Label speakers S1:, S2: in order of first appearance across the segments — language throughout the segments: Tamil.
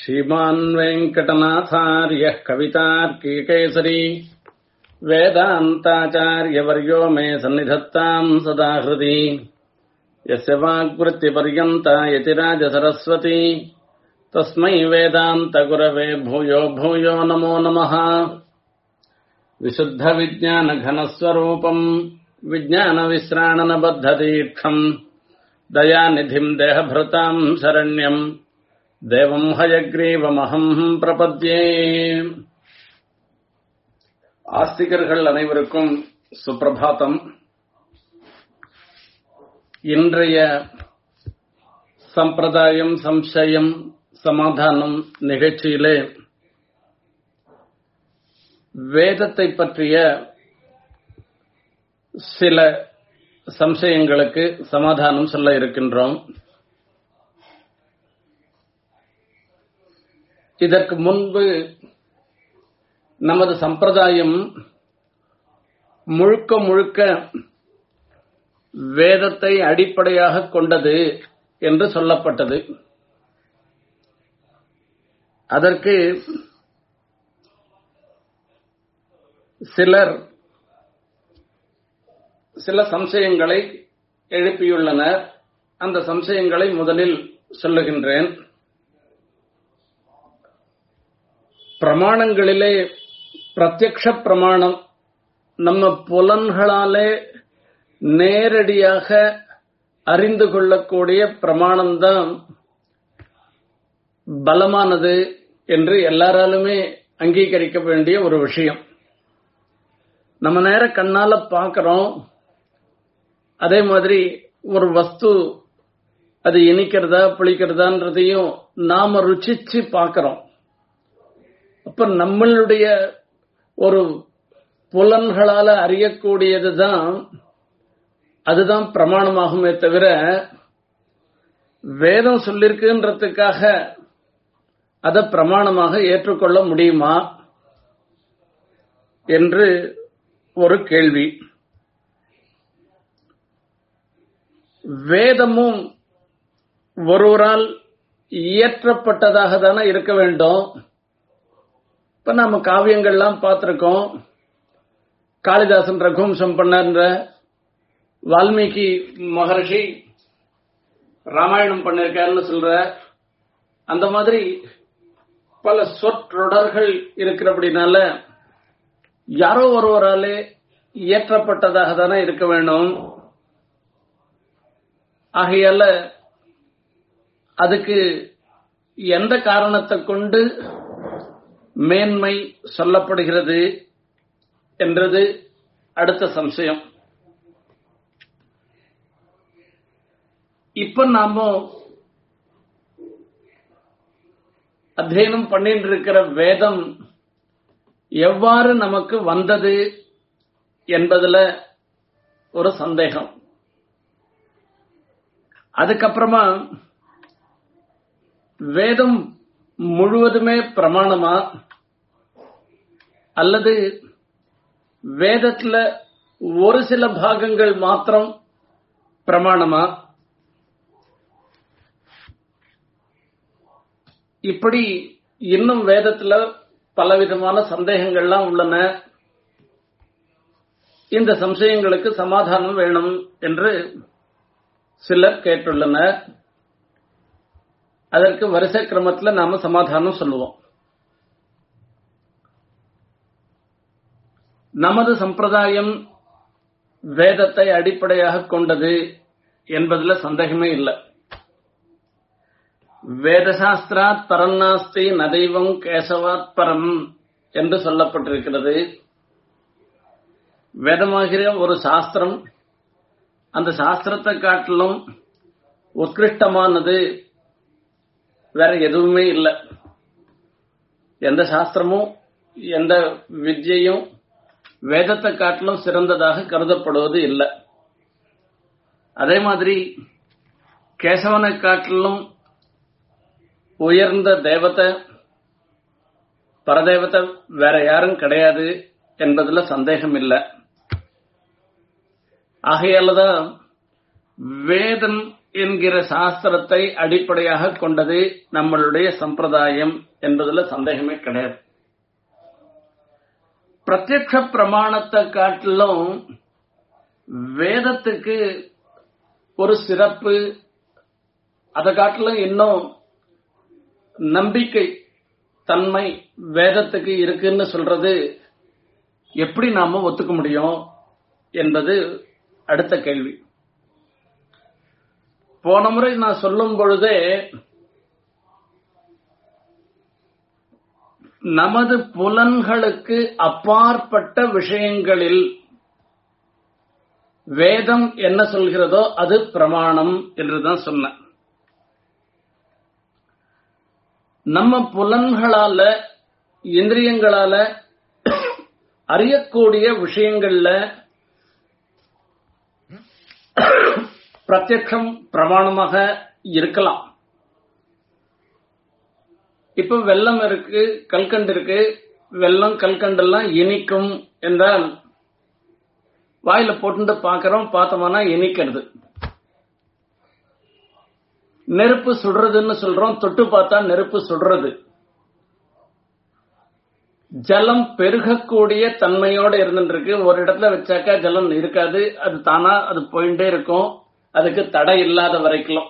S1: श्रीमान् वेङ्कटनाथार्यः कवितार्किकेसरी वेदान्ताचार्यवर्यो मे सन्निधत्ताम् सदा हृदि यस्य वाग्वृत्तिपर्यन्ता यतिराजसरस्वती तस्मै वेदान्तगुरवे भूयो भूयो नमो नमः विशुद्धविज्ञानघनस्वरूपम् विज्ञानविश्राणनबद्धदीक्षम् दयानिधिम् देहभृताम् शरण्यम् देवम् हयग्रीवमहम् பிரபத்யே ஆஸ்திகர்கள் அனைவருக்கும் சுப்பிரபாதம் இன்றைய சம்பிரதாயம் சம்சயம் சமாதானம் நிகழ்ச்சியிலே வேதத்தை பற்றிய சில சம்சயங்களுக்கு சமாதானம் சொல்ல இருக்கின்றோம் இதற்கு முன்பு நமது சம்பிரதாயம் முழுக்க முழுக்க வேதத்தை அடிப்படையாக கொண்டது என்று சொல்லப்பட்டது அதற்கு சிலர் சில சம்சயங்களை எழுப்பியுள்ளனர் அந்த சம்சயங்களை முதலில் சொல்லுகின்றேன் பிரமாணங்களிலே பிரத்யக்ஷ பிரமாணம் நம்ம புலன்களாலே நேரடியாக அறிந்து கொள்ளக்கூடிய பிரமாணம்தான் பலமானது என்று எல்லாராலுமே அங்கீகரிக்க வேண்டிய ஒரு விஷயம் நம்ம நேர கண்ணால பார்க்கிறோம் அதே மாதிரி ஒரு வஸ்து அது இனிக்கிறதா புளிக்கிறதான்றதையும் நாம ருச்சிச்சு பார்க்கிறோம் அப்ப நம்மளுடைய ஒரு புலன்களால அறியக்கூடியதுதான் அதுதான் பிரமாணமாகுமே தவிர வேதம் சொல்லிருக்குன்றதுக்காக அதை பிரமாணமாக ஏற்றுக்கொள்ள முடியுமா என்று ஒரு கேள்வி வேதமும் ஒருவரால் இயற்றப்பட்டதாக தானே இருக்க வேண்டும் இப்ப நாம காவியங்கள்லாம் பார்த்திருக்கோம் காளிதாசன் ரகுவம்சம் பண்ணார்ன்ற வால்மீகி மகர்ஷி ராமாயணம் பண்ணிருக்காருன்னு சொல்ற அந்த மாதிரி பல சொற்றொடர்கள் இருக்கிறபடினால யாரோ ஒருவராலே இயற்றப்பட்டதாக தானே இருக்க வேண்டும் ஆகையால அதுக்கு எந்த காரணத்தை கொண்டு மேன்மை சொல்லப்படுகிறது என்றது அடுத்த சம்சயம் இப்ப நாம அத்தியனம் பண்ணிட்டு இருக்கிற வேதம் எவ்வாறு நமக்கு வந்தது என்பதுல ஒரு சந்தேகம் அதுக்கப்புறமா வேதம் முழுவதுமே பிரமாணமா அல்லது வேதத்துல ஒரு சில பாகங்கள் மாத்திரம் பிரமாணமா இப்படி இன்னும் வேதத்துல பலவிதமான சந்தேகங்கள்லாம் உள்ளன இந்த சம்சயங்களுக்கு சமாதானம் வேணும் என்று சிலர் கேட்டுள்ளனர் அதற்கு வரிசை கிரமத்தில் நாம சமாதானம் சொல்லுவோம் நமது சம்பிரதாயம் வேதத்தை அடிப்படையாக கொண்டது என்பதுல சந்தேகமே இல்லை வேதசாஸ்திராத் பரநாஸ்தி நதைவம் கேசவாத் பரம் என்று சொல்லப்பட்டிருக்கிறது வேதமாகிற ஒரு சாஸ்திரம் அந்த சாஸ்திரத்தை காட்டிலும் உத்கிருஷ்டமானது வேற எதுவுமே இல்லை எந்த சாஸ்திரமும் எந்த வித்யையும் வேதத்தை காட்டிலும் சிறந்ததாக கருதப்படுவது இல்லை அதே மாதிரி கேசவனை காட்டிலும் உயர்ந்த தேவத்தை பரதேவத்தை வேற யாரும் கிடையாது என்பதுல சந்தேகம் இல்லை ஆகையாலதான் வேதம் என்கிற சாஸ்திரத்தை அடிப்படையாக கொண்டது நம்மளுடைய சம்பிரதாயம் என்பதுல சந்தேகமே கிடையாது பிரத்யக்ஷ பிரமாணத்தை காட்டிலும் வேதத்துக்கு ஒரு சிறப்பு அதை காட்டிலும் இன்னும் நம்பிக்கை தன்மை வேதத்துக்கு இருக்குன்னு சொல்றது எப்படி நாம ஒத்துக்க முடியும் என்பது அடுத்த கேள்வி போன முறை நான் சொல்லும் பொழுதே நமது புலன்களுக்கு அப்பாற்பட்ட விஷயங்களில் வேதம் என்ன சொல்கிறதோ அது பிரமாணம் என்றுதான் சொன்னேன் நம்ம புலன்களால இந்திரியங்களால அறியக்கூடிய விஷயங்கள்ல பிரத்யக்ஷம் பிரமாணமாக இருக்கலாம் இப்ப வெள்ளம் இருக்கு கல்கண்டு இருக்கு வெள்ளம் கல்கண்டெல்லாம் இனிக்கும் என்றால் வாயில போட்டு பாக்கிறோம் பார்த்தோம்னா இனிக்கிறது நெருப்பு சுடுறதுன்னு சொல்றோம் தொட்டு பார்த்தா நெருப்பு சுடுறது ஜலம் பெருகக்கூடிய தன்மையோட இருந்துருக்கு ஒரு இடத்துல வச்சாக்கா ஜலம் இருக்காது அது தானா அது போயிட்டே இருக்கும் அதுக்கு தடை இல்லாத வரைக்கும்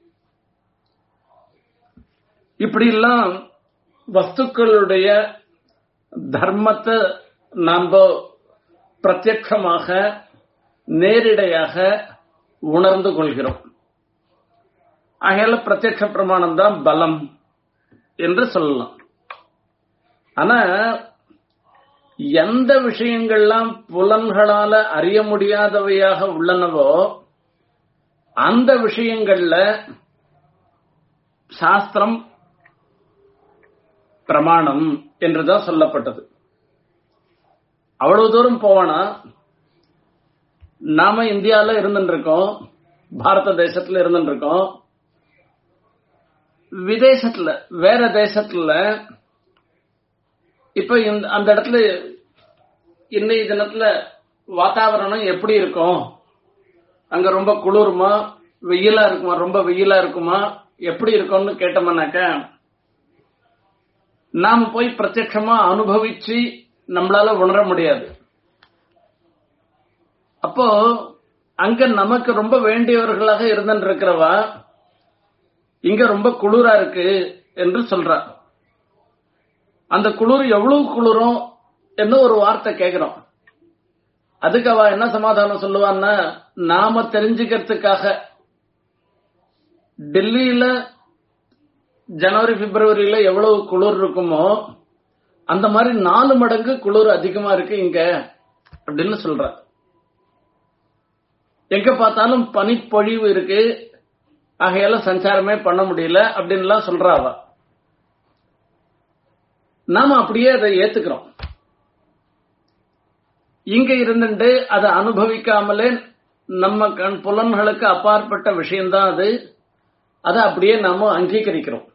S1: இப்படி எல்லாம் வஸ்துக்களுடைய தர்மத்தை நாம பிரத்யட்சமாக நேரிடையாக உணர்ந்து கொள்கிறோம் ஆகையால பிரத்யட்ச பிரமாணம் தான் பலம் என்று சொல்லலாம் ஆனா எந்த விஷயங்கள்லாம் புலன்களால அறிய முடியாதவையாக உள்ளனவோ அந்த விஷயங்கள்ல சாஸ்திரம் பிரமாணம் என்றுதான் சொல்லப்பட்டது அவ்வளவு தூரம் போவானா நாம இந்தியால இருந்துட்டு இருக்கோம் பாரத தேசத்துல இருந்துட்டு இருக்கோம் விதேசத்துல வேற தேசத்துல இப்ப இந்த அந்த இடத்துல இன்னைய தினத்துல வாத்தாவரணம் எப்படி இருக்கும் அங்க ரொம்ப குளிருமா வெயிலா இருக்குமா ரொம்ப வெயிலா இருக்குமா எப்படி இருக்கும்னு கேட்டோம்னாக்க நாம போய் பிரத்யட்சமா அனுபவிச்சு நம்மளால உணர முடியாது அப்போ அங்க நமக்கு ரொம்ப வேண்டியவர்களாக இருந்துட்டு இருக்கிறவா இங்க ரொம்ப குளிரா இருக்கு என்று சொல்றா அந்த குளிர் எவ்வளவு குளிரும் என்ன ஒரு வார்த்தை கேக்குறோம் அதுக்கு அவ என்ன சமாதானம் சொல்லுவான்னா நாம தெரிஞ்சுக்கிறதுக்காக டெல்லியில ஜனவரி பிப்ரவரியில எவ்வளவு குளிர் இருக்குமோ அந்த மாதிரி நாலு மடங்கு குளிர் அதிகமா இருக்கு இங்க அப்படின்னு சொல்ற எங்க பார்த்தாலும் பனிப்பொழிவு இருக்கு ஆகையால சஞ்சாரமே பண்ண முடியல அப்படின்லாம் சொல்றா அவ நாம அப்படியே அதை ஏத்துக்கிறோம் இங்க இருந்துட்டு அதை அனுபவிக்காமலே நம்ம கண் புலன்களுக்கு அப்பாற்பட்ட விஷயம்தான் அது அதை அப்படியே நாம அங்கீகரிக்கிறோம்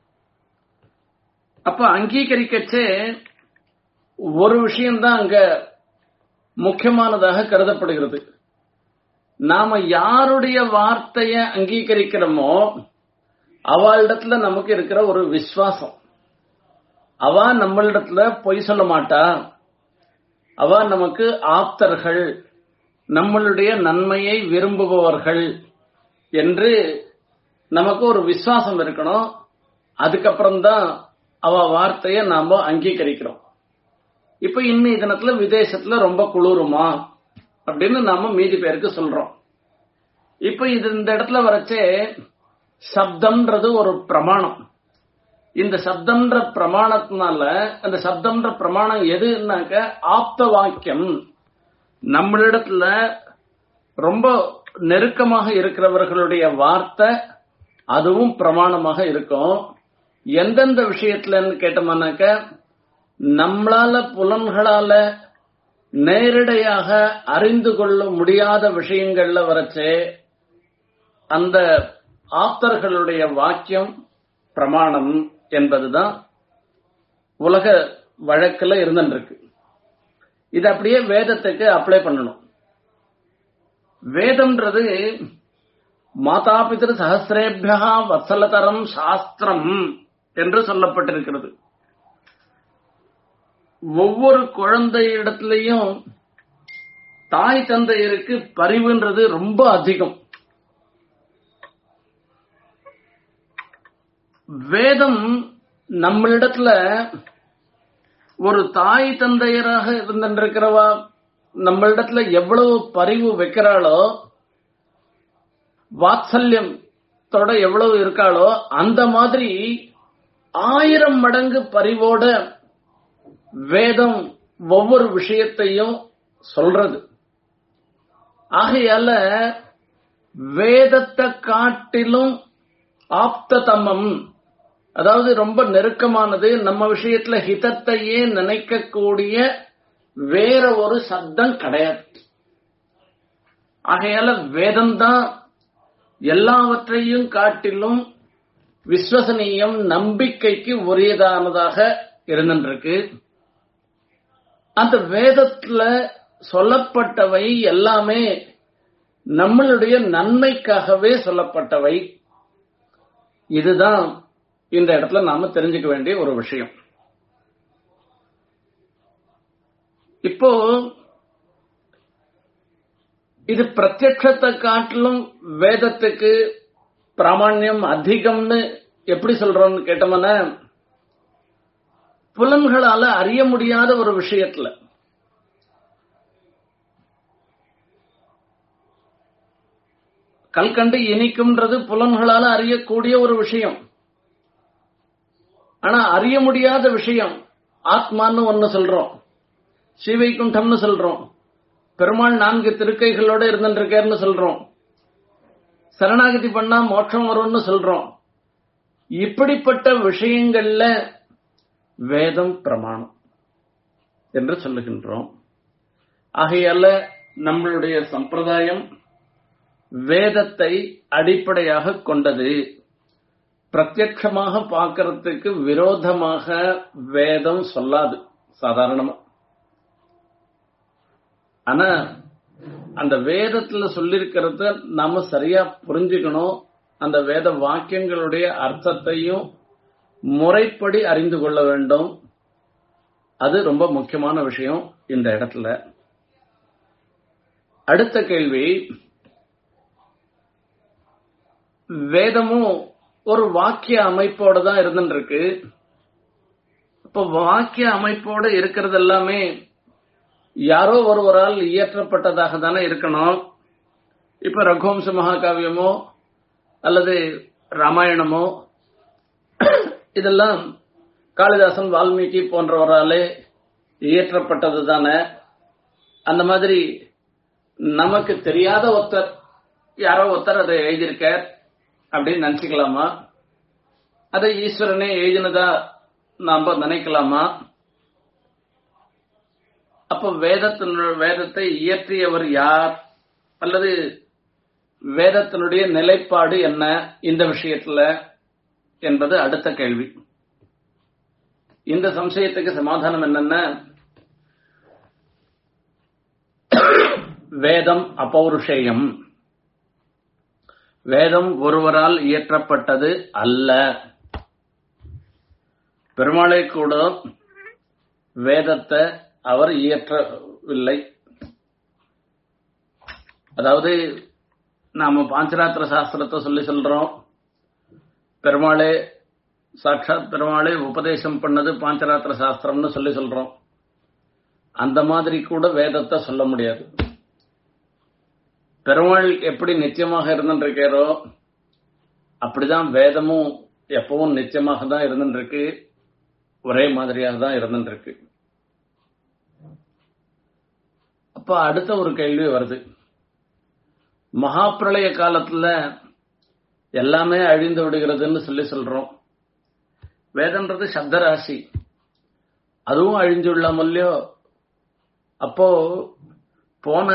S1: அப்ப அங்கீகரிக்கச்சே ஒரு விஷயம்தான் அங்க முக்கியமானதாக கருதப்படுகிறது நாம யாருடைய வார்த்தைய அங்கீகரிக்கிறோமோ அவளிடத்துல நமக்கு இருக்கிற ஒரு விசுவாசம் அவ நம்மளிடத்துல பொய் சொல்ல மாட்டா அவ நமக்கு ஆப்தர்கள் நம்மளுடைய நன்மையை விரும்புபவர்கள் என்று நமக்கு ஒரு விசுவாசம் இருக்கணும் அதுக்கப்புறம் தான் அவ வார்த்தைய நாம அங்கீகரிக்கிறோம் இப்ப இன்னைய தினத்துல விதேசத்துல ரொம்ப குளிருமா அப்படின்னு நாம மீதி பேருக்கு சொல்றோம் இப்ப இது இந்த இடத்துல வரச்சே சப்தம்ன்றது ஒரு பிரமாணம் இந்த சப்தம்ன்ற பிரமாணத்தினால அந்த சப்தம்ன்ற பிரமாணம் எதுனாக்க ஆப்த வாக்கியம் நம்மளிடத்துல ரொம்ப நெருக்கமாக இருக்கிறவர்களுடைய வார்த்தை அதுவும் பிரமாணமாக இருக்கும் எந்தெந்த விஷயத்துலன்னு கேட்டோம்னாக்க நம்மளால புலன்களால நேரடியாக அறிந்து கொள்ள முடியாத விஷயங்கள்ல வரச்சே அந்த ஆப்தர்களுடைய வாக்கியம் பிரமாணம் என்பதுதான் உலக வழக்குல இருந்துருக்கு இது அப்படியே வேதத்துக்கு அப்ளை பண்ணணும் வேதம்ன்றது மாதாபிதிரு சகசிரேபியா வத்சலதரம் சாஸ்திரம் என்று சொல்லப்பட்டிருக்கிறது ஒவ்வொரு குழந்தையிடத்திலையும் தாய் தந்தையருக்கு பரிவுன்றது ரொம்ப அதிகம் வேதம் நம்மளிடத்துல ஒரு தாய் தந்தையராக இருந்திருக்கிறவா நம்மளிடத்துல எவ்வளவு பரிவு வைக்கிறாளோ வாத்சல்யத்தோட எவ்வளவு இருக்காளோ அந்த மாதிரி ஆயிரம் மடங்கு பரிவோட வேதம் ஒவ்வொரு விஷயத்தையும் சொல்றது ஆகையால வேதத்தை காட்டிலும் ஆப்ததமம் அதாவது ரொம்ப நெருக்கமானது நம்ம விஷயத்துல ஹிதத்தையே நினைக்கக்கூடிய வேற ஒரு சப்தம் கிடையாது ஆகையால வேதம் தான் எல்லாவற்றையும் காட்டிலும் விஸ்வசனீயம் நம்பிக்கைக்கு உரியதானதாக இருந்திருக்கு அந்த வேதத்துல சொல்லப்பட்டவை எல்லாமே நம்மளுடைய நன்மைக்காகவே சொல்லப்பட்டவை இதுதான் இந்த இடத்துல நாம தெரிஞ்சுக்க வேண்டிய ஒரு விஷயம் இப்போ இது பிரத்யட்சத்தை காட்டிலும் வேதத்துக்கு பிராமணியம் அதிகம்னு எப்படி சொல்றோம்னு கேட்டோம்னா புலன்களால அறிய முடியாத ஒரு விஷயத்துல கல்கண்டு இனிக்கும்ன்றது புலன்களால அறியக்கூடிய ஒரு விஷயம் ஆனா அறிய முடியாத விஷயம் ஆத்மான்னு ஒன்னு சொல்றோம் ஸ்ரீவைகுண்டம்னு சொல்றோம் பெருமாள் நான்கு திருக்கைகளோட இருந்துருக்காருன்னு சொல்றோம் சரணாகதி பண்ணா மோட்சம் வரும்னு சொல்றோம் இப்படிப்பட்ட விஷயங்கள்ல வேதம் பிரமாணம் என்று சொல்லுகின்றோம் ஆகையால நம்மளுடைய சம்பிரதாயம் வேதத்தை அடிப்படையாக கொண்டது பிரத்யட்சமாக பார்க்கறதுக்கு விரோதமாக வேதம் சொல்லாது சாதாரணமா ஆனா அந்த வேதத்துல சொல்லிருக்கிறத நாம சரியா புரிஞ்சுக்கணும் அந்த வேத வாக்கியங்களுடைய அர்த்தத்தையும் முறைப்படி அறிந்து கொள்ள வேண்டும் அது ரொம்ப முக்கியமான விஷயம் இந்த இடத்துல அடுத்த கேள்வி வேதமும் ஒரு வாக்கிய அமைப்போட தான் இருந்துருக்கு இப்ப வாக்கிய அமைப்போட இருக்கிறது எல்லாமே யாரோ ஒருவரால் இயற்றப்பட்டதாக தானே இருக்கணும் இப்ப ரகுவம்ச மகாகாவியமோ அல்லது ராமாயணமோ இதெல்லாம் காளிதாசன் வால்மீகி போன்றவராலே இயற்றப்பட்டது தானே அந்த மாதிரி நமக்கு தெரியாத ஒருத்தர் யாரோ ஒருத்தர் அதை எழுதியிருக்கார் அப்படின்னு நினைச்சுக்கலாமா அதை ஈஸ்வரனே எழுதினதா நாம நினைக்கலாமா அப்ப வேதத்தின் வேதத்தை இயற்றியவர் யார் அல்லது வேதத்தினுடைய நிலைப்பாடு என்ன இந்த விஷயத்துல என்பது அடுத்த கேள்வி இந்த சம்சயத்துக்கு சமாதானம் என்னன்னா வேதம் அபௌருஷேயம் வேதம் ஒருவரால் இயற்றப்பட்டது அல்ல பெருமாளை கூட வேதத்தை அவர் இயற்றவில்லை அதாவது நாம பாஞ்சராத்திர சாஸ்திரத்தை சொல்லி சொல்றோம் பெருமாளே சாட்சாத் பெருமாளே உபதேசம் பண்ணது பாஞ்சராத்திர சாஸ்திரம்னு சொல்லி சொல்றோம் அந்த மாதிரி கூட வேதத்தை சொல்ல முடியாது பெருமாள் எப்படி நிச்சயமாக இருந்துருக்காரோ அப்படிதான் வேதமும் எப்பவும் நிச்சயமாக தான் இருந்துருக்கு ஒரே மாதிரியாக தான் இருந்துருக்கு அப்ப அடுத்த ஒரு கேள்வி வருது மகாப்பிரளய காலத்துல எல்லாமே அழிந்து விடுகிறதுன்னு சொல்லி சொல்றோம் வேதம்ன்றது சப்தராசி அதுவும் அழிஞ்சுள்ளாம இல்லையோ அப்போ போன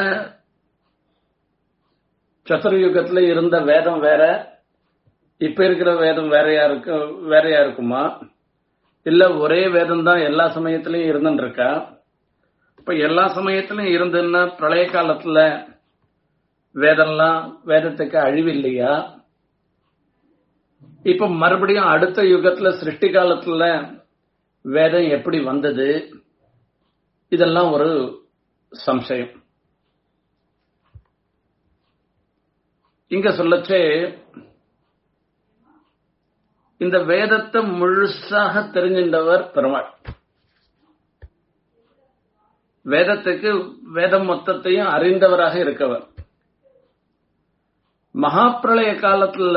S1: சதுர்யுகத்துல இருந்த வேதம் வேற இப்ப இருக்கிற வேதம் வேறையா இருக்கு வேறையா இருக்குமா இல்ல ஒரே வேதம் தான் எல்லா சமயத்திலயும் இருந்துட்டு இருக்கா இப்ப எல்லா சமயத்திலும் இருந்துன்னா பிரளய காலத்துல வேதம்லாம் வேதத்துக்கு அழிவில்லையா இப்ப மறுபடியும் அடுத்த யுகத்துல சிருஷ்டி காலத்துல வேதம் எப்படி வந்தது இதெல்லாம் ஒரு சம்சயம் இங்க சொல்லச்சே இந்த வேதத்தை முழுசாக தெரிஞ்சின்றவர் பெருமாள் வேதத்துக்கு வேதம் மொத்தத்தையும் அறிந்தவராக இருக்கவர் மகாப்பிரளய காலத்துல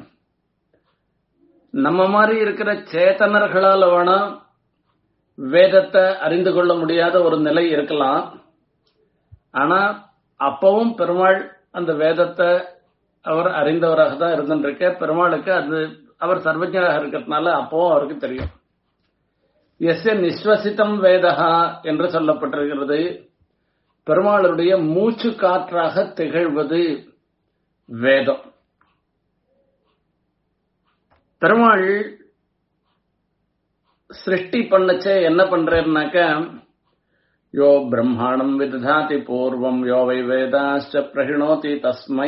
S1: நம்ம மாதிரி இருக்கிற சேத்தனர்களால வேணா வேதத்தை அறிந்து கொள்ள முடியாத ஒரு நிலை இருக்கலாம் ஆனா அப்பவும் பெருமாள் அந்த வேதத்தை அவர் அறிந்தவராக தான் இருந்துருக்க பெருமாளுக்கு அது அவர் சர்வஜராக இருக்கிறதுனால அப்பவும் அவருக்கு தெரியும் எஸ் நிஸ்வசித்தம் வேதகா என்று சொல்லப்பட்டிருக்கிறது பெருமாளுடைய மூச்சு காற்றாக திகழ்வது வேதம் பெருமாள் சிருஷ்டி பண்ணச்சே என்ன பண்றேன்னாக்க யோ பிரம்மாணம் விததாதி பூர்வம் யோ வை வேதாச்ச பிரகிணோதி தஸ்மை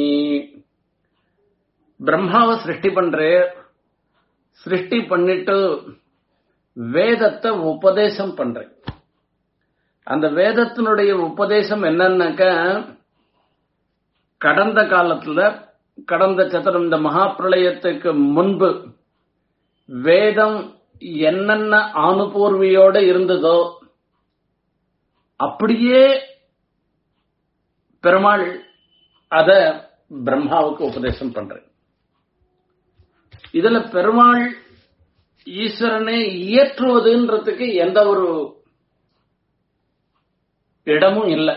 S1: பிரம்மாவை சிருஷ்டி பண்றே சிருஷ்டி பண்ணிட்டு வேதத்தை உபதேசம் பண்றேன் அந்த வேதத்தினுடைய உபதேசம் என்னன்னாக்க கடந்த காலத்துல கடந்த சத்திரம் இந்த மகாபிரளயத்துக்கு முன்பு வேதம் என்னென்ன ஆணுபூர்வியோட இருந்ததோ அப்படியே பெருமாள் அத பிரம்மாவுக்கு உபதேசம் பண்றேன் இதுல பெருமாள் ஈஸ்வரனை இயற்றுவதுன்றதுக்கு எந்த ஒரு இடமும் இல்லை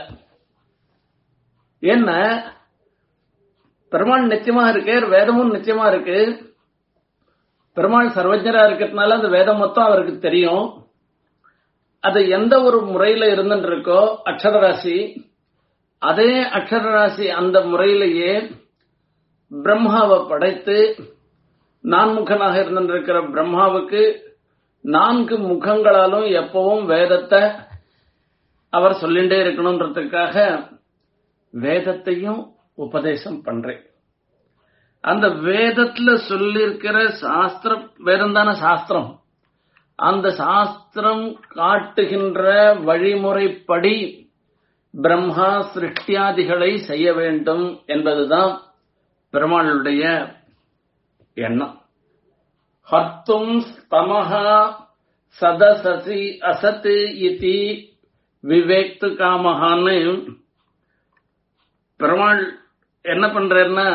S1: என்ன பெருமாள் நிச்சயமா இருக்கு வேதமும் நிச்சயமா இருக்கு பெருமாள் சர்வஜரா இருக்கிறதுனால அந்த வேதம் மொத்தம் அவருக்கு தெரியும் அது எந்த ஒரு முறையில இருந்துட்டு இருக்கோ அக்ஷரராசி அதே அக்ஷரராசி அந்த முறையிலேயே பிரம்மாவை படைத்து நான்முகனாக இருந்திருக்கிற பிரம்மாவுக்கு நான்கு முகங்களாலும் எப்பவும் வேதத்தை அவர் சொல்லிண்டே இருக்கணும்ன்றதுக்காக வேதத்தையும் உபதேசம் பண்றேன் அந்த வேதத்துல சொல்லியிருக்கிற சாஸ்திரம் வேதம் தானே சாஸ்திரம் அந்த சாஸ்திரம் காட்டுகின்ற வழிமுறைப்படி பிரம்மா சிருஷ்டியாதிகளை செய்ய வேண்டும் என்பதுதான் பெருமாளுடைய எண்ணம் ஹர்த்தும் ஸ்தமஹா சதசசி அசத்து இதி விவேக்து காமஹான்னு பெருமாள் என்ன பண்றேன்னா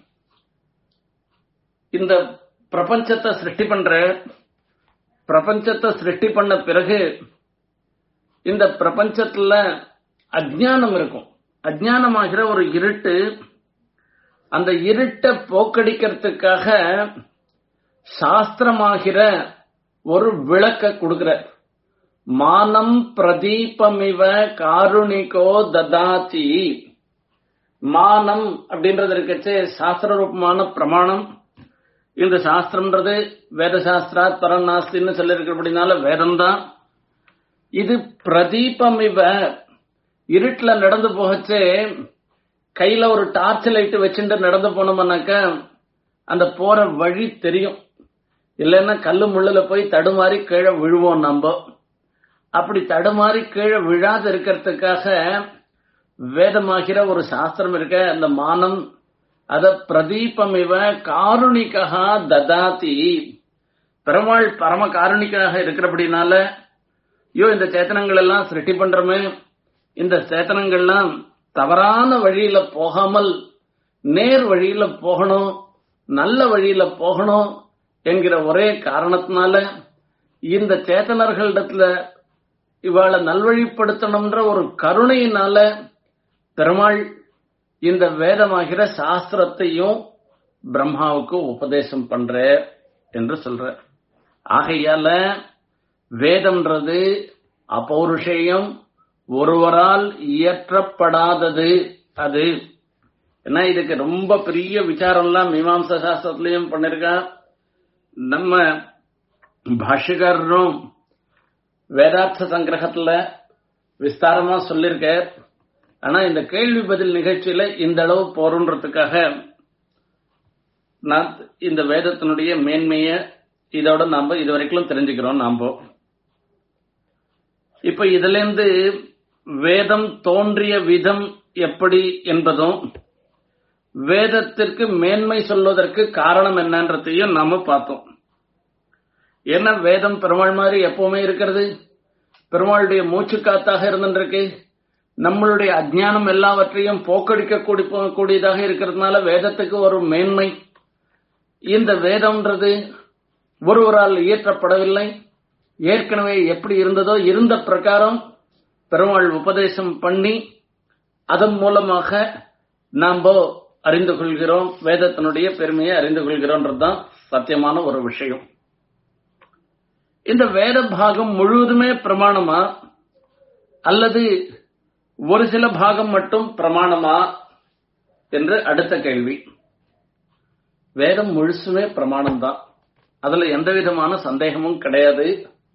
S1: இந்த பிரபஞ்சத்தை சிருஷ்டி பண்ற பிரபஞ்சத்தை சிருஷ்டி பண்ண பிறகு இந்த பிரபஞ்சத்துல அஜ்ஞானம் இருக்கும் அஜ்ஞானமாகிற ஒரு இருட்டு அந்த இருட்டை போக்கடிக்கிறதுக்காக சாஸ்திரமாகிற ஒரு விளக்க கொடுக்கிற மானம் பிரதீபமிவ காருணிகோ ததாதி மானம் அப்படின்றது இருக்கச்சு சாஸ்திர ரூபமான பிரமாணம் இந்த சாஸ்திரம்ன்றது வேத சாஸ்திராத் பரநாஸ்தின்னு சொல்லியிருக்கிறபடினால வேதம் தான் இது பிரதீபமிவ இருட்டுல நடந்து போகச்சே கையில ஒரு டார்ச் லைட் வச்சுட்டு நடந்து போனோம்னாக்க அந்த போற வழி தெரியும் இல்லைன்னா கல்லு முள்ளுல போய் தடுமாறி கீழே விழுவோம் நம்ம அப்படி தடுமாறி கீழே விழாத இருக்கிறதுக்காக வேதமாகிற ஒரு சாஸ்திரம் இருக்க அந்த மானம் அத பிரதீபமிவ காருணிகா ததாதி பெருமாள் பரம காருணிக்காக இருக்கிறபடினால ஐயோ இந்த சேத்தனங்கள் எல்லாம் சிருஷ்டி பண்றோமே இந்த சேத்தனங்கள்லாம் தவறான வழியில போகாமல் நேர் வழியில போகணும் நல்ல வழியில போகணும் என்கிற ஒரே காரணத்தினால இந்த சேத்தனர்களிடத்துல இவாளை நல்வழிப்படுத்தணும்ன்ற ஒரு கருணையினால பெருமாள் இந்த வேதமாகிற சாஸ்திரத்தையும் பிரம்மாவுக்கு உபதேசம் பண்ற என்று சொல்ற ஆகையால வேதம்ன்றது அபௌருஷேயம் ஒருவரால் இயற்றப்படாதது அது ஏன்னா இதுக்கு ரொம்ப பெரிய விசாரம்லாம் மீமாம்ச சாஸ்திரத்திலையும் பண்ணிருக்கா நம்ம பாஷ்யக்காரரும் வேதார்த்த சங்கிரகத்துல விஸ்தாரமா சொல்லிருக்க ஆனா இந்த கேள்வி பதில் நிகழ்ச்சியில இந்த அளவு போறன்றதுக்காக நான் இந்த வேதத்தினுடைய மேன்மைய இதோட நாம இது வரைக்கும் தெரிஞ்சுக்கிறோம் நாம இப்ப இதுல இருந்து வேதம் தோன்றிய விதம் எப்படி என்பதும் வேதத்திற்கு மேன்மை சொல்வதற்கு காரணம் என்னன்றதையும் நாம பார்த்தோம் ஏன்னா வேதம் பெருமாள் மாதிரி எப்பவுமே இருக்கிறது பெருமாளுடைய மூச்சு காத்தாக இருந்துருக்கு நம்மளுடைய அஜ்ஞானம் எல்லாவற்றையும் போக்கடிக்க கூடியதாக இருக்கிறதுனால வேதத்துக்கு ஒரு மேன்மை இந்த வேதம்ன்றது ஒருவரால் இயற்றப்படவில்லை ஏற்கனவே எப்படி இருந்ததோ இருந்த பிரகாரம் பெருமாள் உபதேசம் பண்ணி அதன் மூலமாக நாம் அறிந்து கொள்கிறோம் வேதத்தினுடைய பெருமையை அறிந்து கொள்கிறோன்றதுதான் சத்தியமான ஒரு விஷயம் இந்த வேத பாகம் முழுவதுமே பிரமாணமா அல்லது ஒரு சில பாகம் மட்டும் பிரமாணமா என்று அடுத்த கேள்வி வேதம் முழுசுமே பிரமாணம் தான் அதுல எந்த விதமான சந்தேகமும் கிடையாது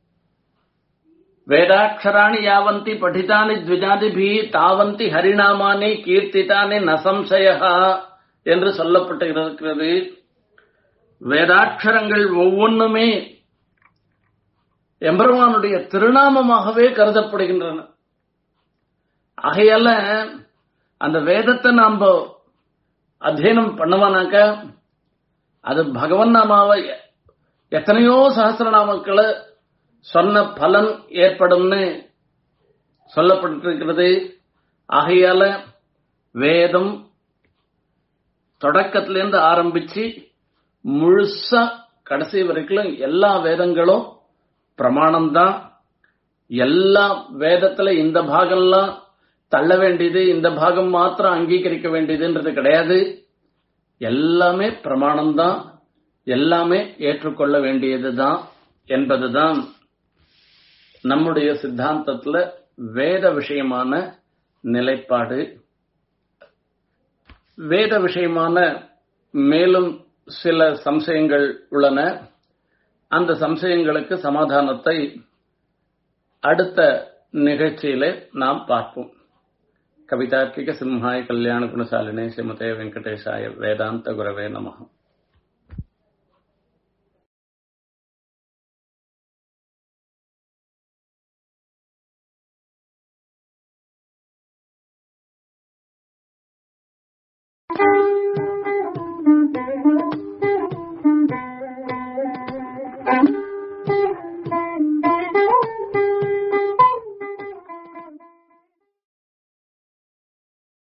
S1: வேதாட்சராணி யாவந்தி படித்தானி த்விஜாதிபி தாவந்தி ஹரிநாமானி கீர்த்தித்தானி நசம்சயா என்று சொல்லப்பட்டு இருக்கிறது வேதாட்சரங்கள் ஒவ்வொன்றுமே எம்பெருமானுடைய திருநாமமாகவே கருதப்படுகின்றன ஆகையால அந்த வேதத்தை நாம் அத்தியனம் பண்ணவானாக்க அது பகவன் நாமாவை எத்தனையோ சகசிரநாமக்களை சொன்ன பலன் ஏற்படும்னு சொல்லப்பட்டிருக்கிறது ஆகையால வேதம் தொடக்கத்திலேருந்து ஆரம்பிச்சு முழுசா கடைசி வரைக்கும் எல்லா வேதங்களும் பிரமாணம்தான் எல்லா வேதத்துல இந்த பாகம்லாம் தள்ள வேண்டியது இந்த பாகம் மாத்திரம் அங்கீகரிக்க வேண்டியதுன்றது கிடையாது எல்லாமே பிரமாணம்தான் எல்லாமே ஏற்றுக்கொள்ள வேண்டியதுதான் என்பதுதான் நம்முடைய சித்தாந்தத்துல வேத விஷயமான நிலைப்பாடு வேத விஷயமான மேலும் சில சம்சயங்கள் உள்ளன அந்த சம்சயங்களுக்கு சமாதானத்தை அடுத்த நிகழ்ச்சியிலே நாம் பார்ப்போம் கவிதார்க்கிக சிம்ஹாய கல்யாண குணசாலினே ஸ்ரீமதே வெங்கடேசாய வேதாந்த குரவே நமகம்